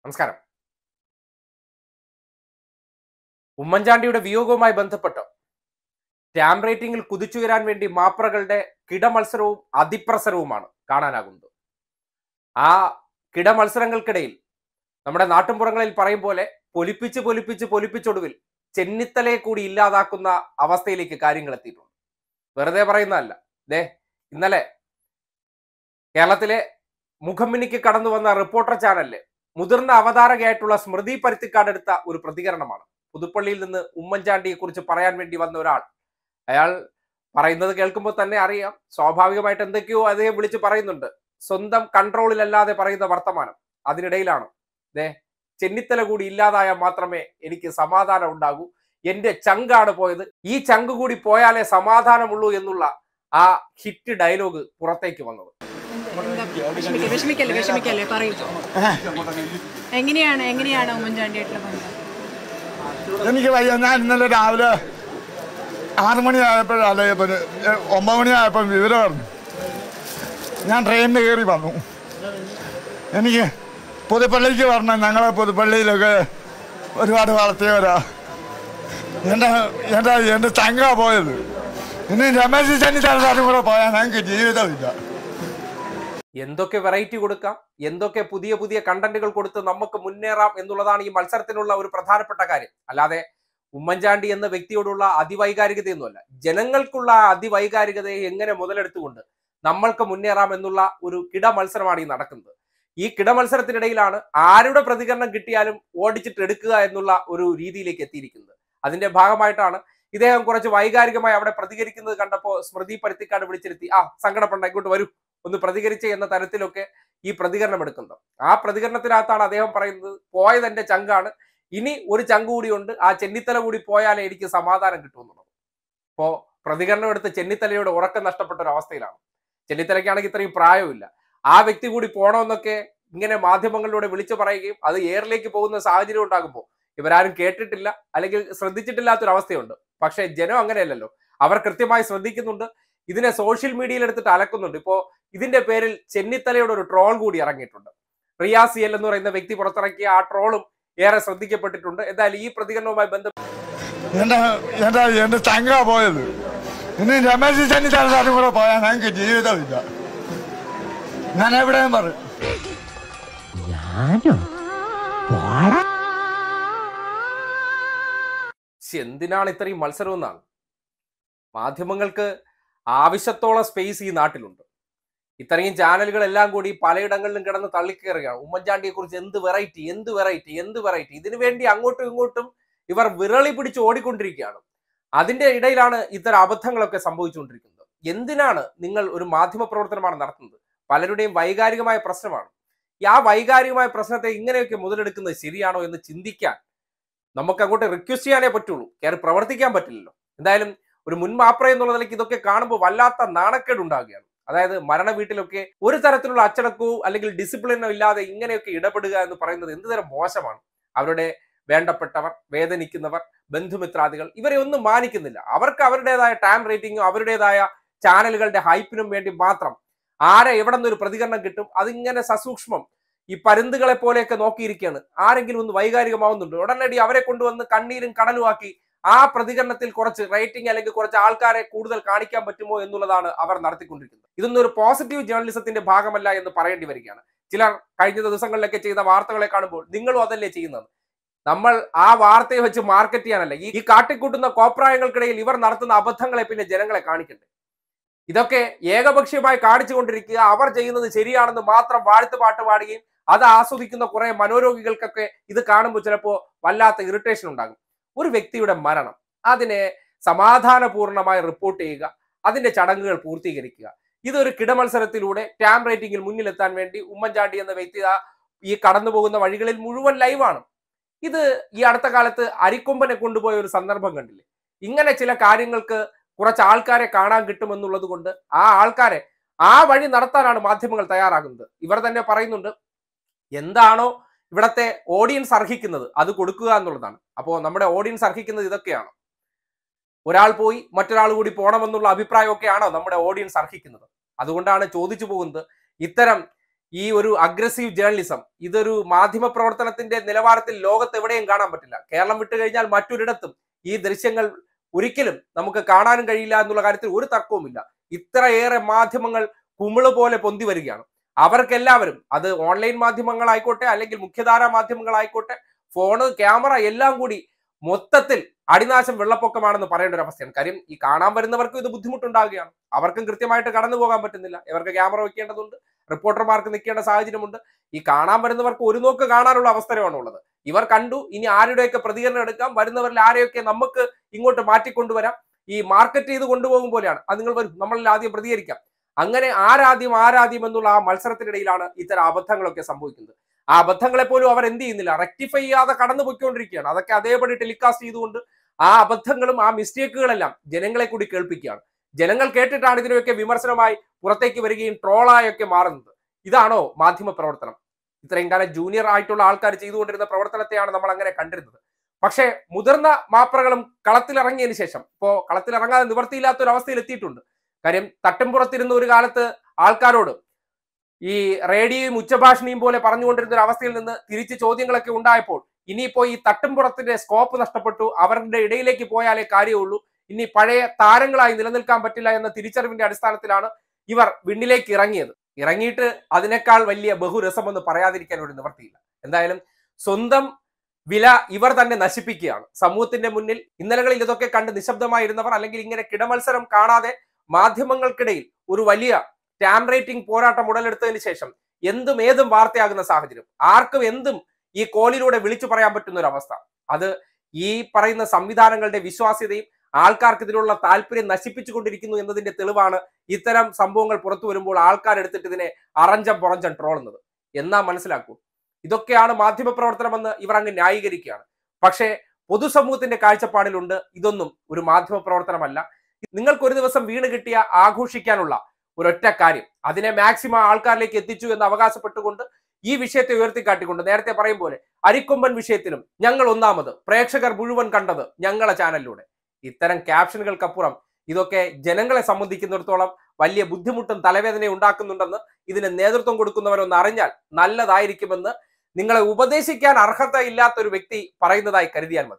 നമസ്കാരം ഉമ്മൻചാണ്ടിയുടെ വിയോഗവുമായി ബന്ധപ്പെട്ട് ടാം റേറ്റിംഗിൽ കുതിച്ചുയരാൻ വേണ്ടി മാപ്രകളുടെ കിടമത്സരവും അതിപ്രസരവുമാണ് കാണാനാകുന്നത് ആ കിടമത്സരങ്ങൾക്കിടയിൽ നമ്മുടെ നാട്ടുംപുറങ്ങളിൽ പറയും പോലെ പൊലിപ്പിച്ച് പൊലിപ്പിച്ച് പൊലിപ്പിച്ചൊടുവിൽ ചെന്നിത്തലയെ കൂടി ഇല്ലാതാക്കുന്ന അവസ്ഥയിലേക്ക് കാര്യങ്ങൾ എത്തിയിട്ടുണ്ട് വെറുതെ പറയുന്നതല്ല ദേ ഇന്നലെ കേരളത്തിലെ മുഖമ്മിനിക്ക് കടന്നു വന്ന റിപ്പോർട്ടർ ചാനലില് മുതിർന്ന അവതാരകയായിട്ടുള്ള സ്മൃതി പരുത്തിക്കാട് എടുത്ത ഒരു പ്രതികരണമാണ് പുതുപ്പള്ളിയിൽ നിന്ന് ഉമ്മൻചാണ്ടിയെ കുറിച്ച് പറയാൻ വേണ്ടി വന്ന ഒരാൾ അയാൾ പറയുന്നത് കേൾക്കുമ്പോൾ തന്നെ അറിയാം സ്വാഭാവികമായിട്ട് എന്തൊക്കെയോ അദ്ദേഹം വിളിച്ച് പറയുന്നുണ്ട് സ്വന്തം കൺട്രോളിലല്ലാതെ പറയുന്ന വർത്തമാനം അതിനിടയിലാണ് ദേ ചെന്നിത്തല കൂടി ഇല്ലാതായാൽ മാത്രമേ എനിക്ക് സമാധാനം ഉണ്ടാകൂ എന്റെ ചങ്കാണ് പോയത് ഈ ചങ്ക് കൂടി പോയാലേ സമാധാനമുള്ളൂ എന്നുള്ള ആ ഹിറ്റ് ഡയലോഗ് പുറത്തേക്ക് വന്നത് എന്താ വിഷമിക്ക- വിഷമിക്കല്ലേ വിഷമിക്കല്ലേ പറയൂ എങ്ങനെയാണ് എങ്ങനെയാണ് ഉമ്മൻചാണ്ടിയായിട്ടുള്ള ബന്ധം എനിക്ക് വയ്യ ഞാൻ ഇന്നലെ രാവിലെ ആറ് മണിയായപ്പോഴല്ലേ പിന്നെ ഏ, ഒമ്പത് മണിയായപ്പോൾ വിവരം അറിഞ്ഞു ഞാൻ ട്രെയിനിൽ കയറി വന്നു എനിക്ക് പുതുപ്പള്ളിക്ക് വരണം ഞങ്ങളെ പുതുപ്പള്ളിയിലൊക്കെ ഒരുപാട് വളർത്തിയവരാ എൻ്റെ എൻ്റെ എൻ്റെ ചങ്ക പോയത് ഇനി രമേശ് ചെന്നിത്തലാരും കൂടെ പോയാൽ ഞങ്ങൾക്ക് ജീവിതമില്ല എന്തൊക്കെ വെറൈറ്റി കൊടുക്കാം എന്തൊക്കെ പുതിയ പുതിയ കണ്ടന്റുകൾ കൊടുത്ത് നമുക്ക് മുന്നേറാം എന്നുള്ളതാണ് ഈ മത്സരത്തിനുള്ള ഒരു പ്രധാനപ്പെട്ട കാര്യം അല്ലാതെ ഉമ്മൻചാണ്ടി എന്ന വ്യക്തിയോടുള്ള അതിവൈകാരികതയൊന്നുമല്ല ജനങ്ങൾക്കുള്ള ആ അതിവൈകാരികതയെ എങ്ങനെ മുതലെടുത്തുകൊണ്ട് നമ്മൾക്ക് മുന്നേറാം എന്നുള്ള ഒരു കിട മത്സരമാണ് ഈ നടക്കുന്നത് ഈ കിട മത്സരത്തിനിടയിലാണ് ആരുടെ പ്രതികരണം കിട്ടിയാലും ഓടിച്ചിട്ട് എടുക്കുക എന്നുള്ള ഒരു രീതിയിലേക്ക് എത്തിയിരിക്കുന്നത് അതിന്റെ ഭാഗമായിട്ടാണ് ഇദ്ദേഹം കുറച്ച് വൈകാരികമായി അവിടെ പ്രതികരിക്കുന്നത് കണ്ടപ്പോൾ സ്മൃതി പരുത്തിക്കാട് വിളിച്ചിരുത്തി ആ സങ്കടപ്പെടണ്ട ഇങ്ങോട്ട് വരൂ ഒന്ന് പ്രതികരിച്ചേ എന്ന തരത്തിലൊക്കെ ഈ പ്രതികരണം എടുക്കുന്നത് ആ പ്രതികരണത്തിനകത്താണ് അദ്ദേഹം പറയുന്നത് പോയത് എന്റെ ചങ്കാണ് ഇനി ഒരു ചങ്ക് കൂടിയുണ്ട് ആ ചെന്നിത്തല കൂടി പോയാലേ എനിക്ക് സമാധാനം കിട്ടുമെന്നുള്ളത് ഇപ്പോ പ്രതികരണം എടുത്ത് ചെന്നിത്തലയുടെ ഉറക്കം നഷ്ടപ്പെട്ട ഒരു അവസ്ഥയിലാണ് ചെന്നിത്തലയ്ക്കാണെങ്കിൽ ഇത്രയും പ്രായമില്ല ആ വ്യക്തി കൂടി പോണമെന്നൊക്കെ ഇങ്ങനെ മാധ്യമങ്ങളിലൂടെ വിളിച്ചു പറയുകയും അത് എയറിലേക്ക് പോകുന്ന സാഹചര്യം ഉണ്ടാകുമ്പോൾ ഇവരാരും കേട്ടിട്ടില്ല അല്ലെങ്കിൽ ശ്രദ്ധിച്ചിട്ടില്ലാത്തൊരു അവസ്ഥയുണ്ട് പക്ഷേ ജനം അങ്ങനെയല്ലല്ലോ അവർ കൃത്യമായി ശ്രദ്ധിക്കുന്നുണ്ട് ഇതിനെ സോഷ്യൽ മീഡിയയിൽ എടുത്തിട്ട് അലക്കുന്നുണ്ട് ഇപ്പോ ഇതിന്റെ പേരിൽ ചെന്നിത്തലയുടെ ഒരു ട്രോൾ കൂടി ഇറങ്ങിയിട്ടുണ്ട് റിയാസ് എൽ എന്ന് പറയുന്ന വ്യക്തി പുറത്തിറക്കിയ ആ ട്രോളും ഏറെ ശ്രദ്ധിക്കപ്പെട്ടിട്ടുണ്ട് എന്തായാലും ഈ പ്രതികരണവുമായി ബന്ധപ്പെട്ട് എൻ്റെ എൻ്റെ എൻ്റെ ചങ്ക പോയത് ഇനി രമേശ് ചെന്നിത്തലാരും കൂടെ പോയാൽ ഞങ്ങൾക്ക് ജീവിതമില്ല ഞാൻ എവിടെയും പറയും ഞാനോ പോടാ ശ്ശെ, എന്തിനാണ് ഇത്രയും മത്സരം എന്നാണ് മാധ്യമങ്ങൾക്ക് ആവശ്യത്തോളം സ്പേസ് ഈ നാട്ടിലുണ്ട് ഇത്രയും ചാനലുകൾ എല്ലാം കൂടി പലയിടങ്ങളിലും കിടന്ന് തള്ളിക്കയറുകയാണ് ഉമ്മൻചാണ്ടിയെ കുറിച്ച് എന്ത് വെറൈറ്റി എന്ത് വെറൈറ്റി എന്ത് വെറൈറ്റി ഇതിനു വേണ്ടി അങ്ങോട്ടും ഇങ്ങോട്ടും ഇവർ വിരളി പിടിച്ച് ഓടിക്കൊണ്ടിരിക്കുകയാണ് അതിന്റെ ഇടയിലാണ് ഇത്തരം അബദ്ധങ്ങളൊക്കെ സംഭവിച്ചുകൊണ്ടിരിക്കുന്നത് എന്തിനാണ് നിങ്ങൾ ഒരു മാധ്യമ പ്രവർത്തനമാണ് നടത്തുന്നത് പലരുടെയും വൈകാരികമായ പ്രശ്നമാണ് ഈ ആ വൈകാരികമായ പ്രശ്നത്തെ ഇങ്ങനെയൊക്കെ മുതലെടുക്കുന്നത് ശരിയാണോ എന്ന് ചിന്തിക്കാൻ നമുക്ക് അങ്ങോട്ട് റിക്വസ്റ്റ് ചെയ്യാനേ പറ്റുള്ളൂ കയറി പ്രവർത്തിക്കാൻ പറ്റില്ലല്ലോ എന്തായാലും ഒരു മുൻ മാപ്ര എന്നുള്ള നിലയ്ക്ക് ഇതൊക്കെ കാണുമ്പോൾ വല്ലാത്ത നാണക്കേട് ഉണ്ടാകുകയാണ് അതായത് മരണ വീട്ടിലൊക്കെ ഒരു തരത്തിലുള്ള അച്ചടക്കവും അല്ലെങ്കിൽ ഡിസിപ്ലിനോ ഇല്ലാതെ ഇങ്ങനെയൊക്കെ ഇടപെടുക എന്ന് പറയുന്നത് എന്ത് തരം മോശമാണ് അവരുടെ വേണ്ടപ്പെട്ടവർ വേദനിക്കുന്നവർ ബന്ധുമിത്രാദികൾ ഇവരെ ഒന്നും മാനിക്കുന്നില്ല അവർക്ക് അവരുടേതായ ടാം റേറ്റിംഗും അവരുടേതായ ചാനലുകളുടെ ഹൈപ്പിനും വേണ്ടി മാത്രം ആരെ എവിടെ നിന്നൊരു പ്രതികരണം കിട്ടും അതിങ്ങനെ സസൂക്ഷ്മം ഈ പരുന്തുകളെ പോലെയൊക്കെ നോക്കിയിരിക്കുകയാണ് ആരെങ്കിലും ഒന്ന് വൈകാരികമാവുന്നുണ്ട് ഉടനടി അവരെ കൊണ്ടുവന്ന് കണ്ണീരും കടലുമാക്കി ആ പ്രതികരണത്തിൽ കുറച്ച് റേറ്റിംഗ് അല്ലെങ്കിൽ കുറച്ച് ആൾക്കാരെ കൂടുതൽ കാണിക്കാൻ പറ്റുമോ എന്നുള്ളതാണ് അവർ നടത്തിക്കൊണ്ടിരിക്കുന്നത് ഇതൊന്നും ഒരു പോസിറ്റീവ് ജേർണലിസത്തിന്റെ ഭാഗമല്ല എന്ന് പറയേണ്ടി വരികയാണ് ചിലർ കഴിഞ്ഞ ദിവസങ്ങളിലൊക്കെ ചെയ്ത വാർത്തകളെ കാണുമ്പോൾ നിങ്ങളും അതല്ലേ ചെയ്യുന്നത് നമ്മൾ ആ വാർത്തയെ വെച്ച് മാർക്കറ്റ് ചെയ്യാനല്ല ഈ ഈ കാട്ടിക്കൂട്ടുന്ന കോപ്രായങ്ങൾക്കിടയിൽ ഇവർ നടത്തുന്ന അബദ്ധങ്ങളെ പിന്നെ ജനങ്ങളെ കാണിക്കണ്ടേ ഇതൊക്കെ ഏകപക്ഷീയമായി കാണിച്ചുകൊണ്ടിരിക്കുക അവർ ചെയ്യുന്നത് ശരിയാണെന്ന് മാത്രം വാഴ്ത്ത് പാട്ട് പാടുകയും അത് ആസ്വദിക്കുന്ന കുറെ മനോരോഗികൾക്കൊക്കെ ഇത് കാണുമ്പോൾ ചിലപ്പോൾ വല്ലാത്ത ഇറിറ്റേഷൻ ഉണ്ടാകും ഒരു വ്യക്തിയുടെ മരണം അതിനെ സമാധാനപൂർണമായി റിപ്പോർട്ട് ചെയ്യുക അതിന്റെ ചടങ്ങുകൾ പൂർത്തീകരിക്കുക ഇതൊരു കിടമത്സരത്തിലൂടെ ടാം റേറ്റിംഗിൽ മുന്നിലെത്താൻ വേണ്ടി ഉമ്മൻചാണ്ടി എന്ന വ്യക്തി ആ ഈ കടന്നു പോകുന്ന വഴികളിൽ മുഴുവൻ ലൈവാണ് ഇത് ഈ അടുത്ത കാലത്ത് അരിക്കൊമ്പനെ കൊണ്ടുപോയ ഒരു സന്ദർഭം കണ്ടില്ലേ ഇങ്ങനെ ചില കാര്യങ്ങൾക്ക് കുറച്ച് ആൾക്കാരെ കാണാൻ കിട്ടുമെന്നുള്ളത് കൊണ്ട് ആ ആൾക്കാരെ ആ വഴി നടത്താനാണ് മാധ്യമങ്ങൾ തയ്യാറാകുന്നത് ഇവർ തന്നെ പറയുന്നുണ്ട് എന്താണോ ഇവിടത്തെ ഓഡിയൻസ് അർഹിക്കുന്നത് അത് കൊടുക്കുക എന്നുള്ളതാണ് അപ്പോൾ നമ്മുടെ ഓഡിയൻസ് അർഹിക്കുന്നത് ഇതൊക്കെയാണ് ഒരാൾ പോയി മറ്റൊരാൾ കൂടി പോകണമെന്നുള്ള അഭിപ്രായമൊക്കെയാണോ നമ്മുടെ ഓഡിയൻസ് അർഹിക്കുന്നത് അതുകൊണ്ടാണ് ചോദിച്ചു പോകുന്നത് ഇത്തരം ഈ ഒരു അഗ്രസീവ് ജേർണലിസം ഇതൊരു മാധ്യമ പ്രവർത്തനത്തിന്റെ നിലവാരത്തിൽ ലോകത്ത് എവിടെയും കാണാൻ പറ്റില്ല കേരളം വിട്ടു കഴിഞ്ഞാൽ മറ്റൊരിടത്തും ഈ ദൃശ്യങ്ങൾ ഒരിക്കലും നമുക്ക് കാണാനും കഴിയില്ല എന്നുള്ള കാര്യത്തിൽ ഒരു തർക്കവുമില്ല ഇത്രയേറെ മാധ്യമങ്ങൾ കുമിള് പോലെ പൊന്തി വരികയാണ് അവർക്കെല്ലാവരും അത് ഓൺലൈൻ മാധ്യമങ്ങളായിക്കോട്ടെ അല്ലെങ്കിൽ മുഖ്യധാരാ മാധ്യമങ്ങളായിക്കോട്ടെ ഫോണ് ക്യാമറ എല്ലാം കൂടി മൊത്തത്തിൽ അടിനാശം വെള്ളപ്പൊക്കമാണെന്ന് പറയേണ്ട ഒരു അവസ്ഥയാണ് കാര്യം ഈ കാണാൻ വരുന്നവർക്കും ഇത് ബുദ്ധിമുട്ടുണ്ടാകുകയാണ് അവർക്കും കൃത്യമായിട്ട് കടന്നു പോകാൻ പറ്റുന്നില്ല ഇവർക്ക് ക്യാമറ വെക്കേണ്ടതുണ്ട് റിപ്പോർട്ടർമാർക്ക് നിൽക്കേണ്ട സാഹചര്യമുണ്ട് ഈ കാണാൻ വരുന്നവർക്ക് ഒരു നോക്ക് കാണാനുള്ള അവസരമാണ് ഉള്ളത് ഇവർ കണ്ടു ഇനി ആരുടെയൊക്കെ പ്രതികരണം എടുക്കാം വരുന്നവരിൽ ആരെയൊക്കെ നമുക്ക് ഇങ്ങോട്ട് മാറ്റിക്കൊണ്ടുവരാം ഈ മാർക്കറ്റ് ചെയ്ത് കൊണ്ടുപോകും പോലെയാണ് അത് നിങ്ങൾ വരും നമ്മളിൽ ആദ്യം പ്രതികരിക്കാം അങ്ങനെ ആരാദ്യം ആരാദ്യം എന്നുള്ള ആ മത്സരത്തിനിടയിലാണ് ഇത്തരം അബദ്ധങ്ങളൊക്കെ സംഭവിക്കുന്നത് ആ അബദ്ധങ്ങളെ പോലും അവർ എന്ത് ചെയ്യുന്നില്ല റെക്ടിഫൈ ചെയ്യാതെ കടന്നു പോയിക്കൊണ്ടിരിക്കുകയാണ് അതൊക്കെ അതേപടി ടെലികാസ്റ്റ് ചെയ്തുകൊണ്ട് ആ അബദ്ധങ്ങളും ആ മിസ്റ്റേക്കുകളെല്ലാം ജനങ്ങളെ കൂടി കേൾപ്പിക്കുകയാണ് ജനങ്ങൾ കേട്ടിട്ടാണ് ഇതിനെയൊക്കെ വിമർശനമായി പുറത്തേക്ക് വരികയും ട്രോളായൊക്കെ മാറുന്നത് ഇതാണോ മാധ്യമ പ്രവർത്തനം ഇത്രയും കാലം ജൂനിയർ ആയിട്ടുള്ള ആൾക്കാർ ചെയ്തുകൊണ്ടിരുന്ന പ്രവർത്തനത്തെയാണ് നമ്മൾ അങ്ങനെ കണ്ടിരുന്നത് പക്ഷേ മുതിർന്ന മാപ്രകളും കളത്തിലിറങ്ങിയതിന് ശേഷം ഇപ്പോ കളത്തിലിറങ്ങാതെ നിവർത്തിയില്ലാത്ത ഒരു അവസ്ഥയിൽ എത്തിയിട്ടുണ്ട് കാര്യം തട്ടുംപുറത്തിരുന്ന ഒരു കാലത്ത് ആൾക്കാരോട് ഈ റേഡിയോയും ഉച്ചഭാഷണിയും പോലെ പറഞ്ഞുകൊണ്ടിരുന്ന ഒരു അവസ്ഥയിൽ നിന്ന് തിരിച്ച് ചോദ്യങ്ങളൊക്കെ ഉണ്ടായപ്പോൾ ഇനിയിപ്പോ ഈ തട്ടുംപുറത്തിന്റെ സ്കോപ്പ് നഷ്ടപ്പെട്ടു അവരുടെ ഇടയിലേക്ക് പോയാലേ കാര്യമുള്ളൂ ഇനി പഴയ താരങ്ങളായി നിലനിൽക്കാൻ പറ്റില്ല എന്ന തിരിച്ചറിവിന്റെ അടിസ്ഥാനത്തിലാണ് ഇവർ വിണ്ണിലേക്ക് ഇറങ്ങിയത് ഇറങ്ങിയിട്ട് അതിനേക്കാൾ വലിയ ബഹുരസമെന്ന് പറയാതിരിക്കാൻ ഒരു നിവർത്തിയില്ല എന്തായാലും സ്വന്തം വില ഇവർ തന്നെ നശിപ്പിക്കുകയാണ് സമൂഹത്തിന്റെ മുന്നിൽ ഇന്നലകളിൽ ഇതൊക്കെ കണ്ട് നിശബ്ദമായിരുന്നവർ അല്ലെങ്കിൽ ഇങ്ങനെ കിടമത്സരം കാണാതെ മാധ്യമങ്ങൾക്കിടയിൽ ഒരു വലിയ ടാം റേറ്റിംഗ് പോരാട്ടം ഉടലെടുത്തതിന് ശേഷം എന്തും ഏതും വാർത്തയാകുന്ന സാഹചര്യം ആർക്കും എന്തും ഈ കോളിലൂടെ വിളിച്ചു പറയാൻ പറ്റുന്ന ഒരു അവസ്ഥ അത് ഈ പറയുന്ന സംവിധാനങ്ങളുടെ വിശ്വാസ്യതയും ആൾക്കാർക്ക് ഇതിലുള്ള താല്പര്യം നശിപ്പിച്ചുകൊണ്ടിരിക്കുന്നു എന്നതിന്റെ തെളിവാണ് ഇത്തരം സംഭവങ്ങൾ പുറത്തു വരുമ്പോൾ ആൾക്കാർ എടുത്തിട്ട് ഇതിനെ അറഞ്ചം പുറഞ്ചം ട്രോളുന്നത് എന്നാ മനസ്സിലാക്കൂ ഇതൊക്കെയാണ് മാധ്യമ പ്രവർത്തനമെന്ന് ഇവർ അങ്ങ് ന്യായീകരിക്കുകയാണ് പക്ഷേ പൊതുസമൂഹത്തിന്റെ കാഴ്ചപ്പാടിലുണ്ട് ഇതൊന്നും ഒരു മാധ്യമ പ്രവർത്തനമല്ല നിങ്ങൾക്ക് ഒരു ദിവസം വീണ് കിട്ടിയ ആഘോഷിക്കാനുള്ള ഒരൊറ്റ കാര്യം അതിനെ മാക്സിമം ആൾക്കാരിലേക്ക് എത്തിച്ചു എന്ന് അവകാശപ്പെട്ടുകൊണ്ട് ഈ വിഷയത്തെ ഉയർത്തിക്കാട്ടിക്കൊണ്ട് നേരത്തെ പറയും പോലെ അരിക്കൊമ്പൻ വിഷയത്തിലും ഞങ്ങൾ ഒന്നാമത് പ്രേക്ഷകർ മുഴുവൻ കണ്ടത് ഞങ്ങളെ ചാനലിലൂടെ ഇത്തരം ക്യാപ്ഷനുകൾക്കപ്പുറം ഇതൊക്കെ ജനങ്ങളെ സംബന്ധിക്കുന്നിടത്തോളം വലിയ ബുദ്ധിമുട്ടും തലവേദനയും ഉണ്ടാക്കുന്നുണ്ടെന്ന് ഇതിന് നേതൃത്വം കൊടുക്കുന്നവരൊന്ന് അറിഞ്ഞാൽ നല്ലതായിരിക്കുമെന്ന് നിങ്ങളെ ഉപദേശിക്കാൻ അർഹത ഇല്ലാത്ത ഒരു വ്യക്തി പറയുന്നതായി കരുതിയാൽ മതി